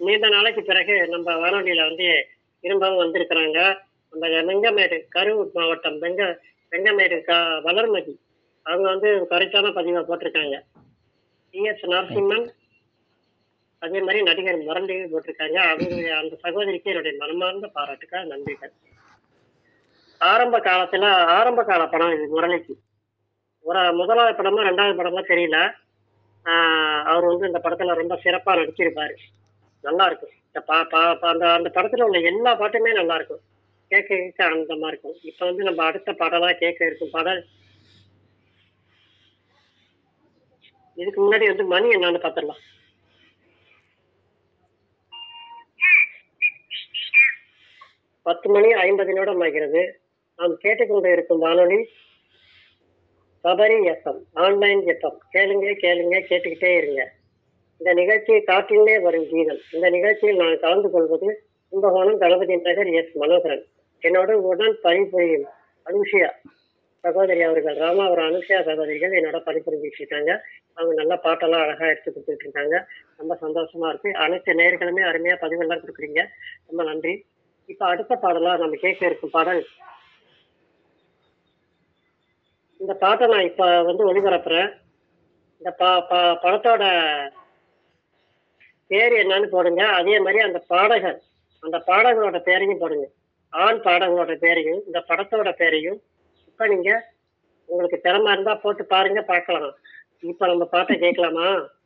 நீண்ட நாளைக்கு பிறகு நம்ம வானொலியில வந்து திரும்பவும் வந்திருக்கிறாங்க நம்ம வெங்கமேடு கரூர் மாவட்டம் வெங்க வெங்கமேடு க வளர்மதி அவங்க வந்து கரெக்டான பதிவை போட்டிருக்காங்க டிஎஸ் நரசிம்மன் அதே மாதிரி நடிகர் முரளி போட்டிருக்காங்க அவங்க அந்த சகோதரிக்கு என்னுடைய மனமார்ந்த பாராட்டுக்கள் நன்றிகள் ஆரம்ப காலத்துல ஆரம்ப கால படம் இது முரளிக்கு ஒரு முதலாவது படமா ரெண்டாவது படமா தெரியல ஆஹ் அவர் வந்து இந்த படத்துல ரொம்ப சிறப்பா நடிச்சிருப்பாரு நல்லா இருக்கும் இந்த பா- பா- பா- அந்த அந்த படத்துல உள்ள எல்லா பாட்டுமே நல்லா இருக்கும் கேட்க கேட்க ஆனந்தமா இருக்கும் இப்ப வந்து நம்ம அடுத்த பாடலா கேட்க இருக்கும் பாடல் இதுக்கு முன்னாடி வந்து மணி என்னன்னு பாத்திரலாம் பத்து மணி ஐம்பது நிமிடம் ஆகிறது நாம் கேட்டுக்கொண்டு இருக்கும் வானொலி சபரி எஃப்எம் ஆன்லைன் எஃப்எம் கேளுங்க கேளுங்க கேட்டுக்கிட்டே இருங்க இந்த நிகழ்ச்சி காற்றிலே வரும் கீதம் இந்த நிகழ்ச்சியில் நான் கலந்து கொள்வது கும்பகோணம் தளபதி நகர் எஸ் மனோகரன் என்னோட உடன் பணிபுரியும் அனுஷியா சகோதரி அவர்கள் ராமாவரம் அனுஷியா சகோதரிகள் என்னோட பணிபுரிஞ்சிட்டு இருக்காங்க அவங்க நல்ல பாட்டெல்லாம் அழகா எடுத்து கொடுத்துட்டு இருக்காங்க ரொம்ப சந்தோஷமா இருக்கு அனைத்து நேர்களுமே அருமையா பதிவெல்லாம் கொடுக்குறீங்க ரொம்ப நன்றி இப்ப அடுத்த பாடலா நம்ம கேட்க இருக்கும் பாடல் இந்த பாட்டை நான் இப்ப வந்து ஒளிபரப்புறேன் இந்த பா பா- படத்தோட பேர் என்னன்னு போடுங்க அதே மாதிரி அந்த பாடகர் அந்த பாடகரோட பேரையும் போடுங்க ஆண் பாடகரோட பேரையும் இந்த படத்தோட பேரையும் இப்ப நீங்க உங்களுக்கு திறமை இருந்தா போட்டு பாருங்க பார்க்கலாம் இப்ப நம்ம பாட்டை கேட்கலாமா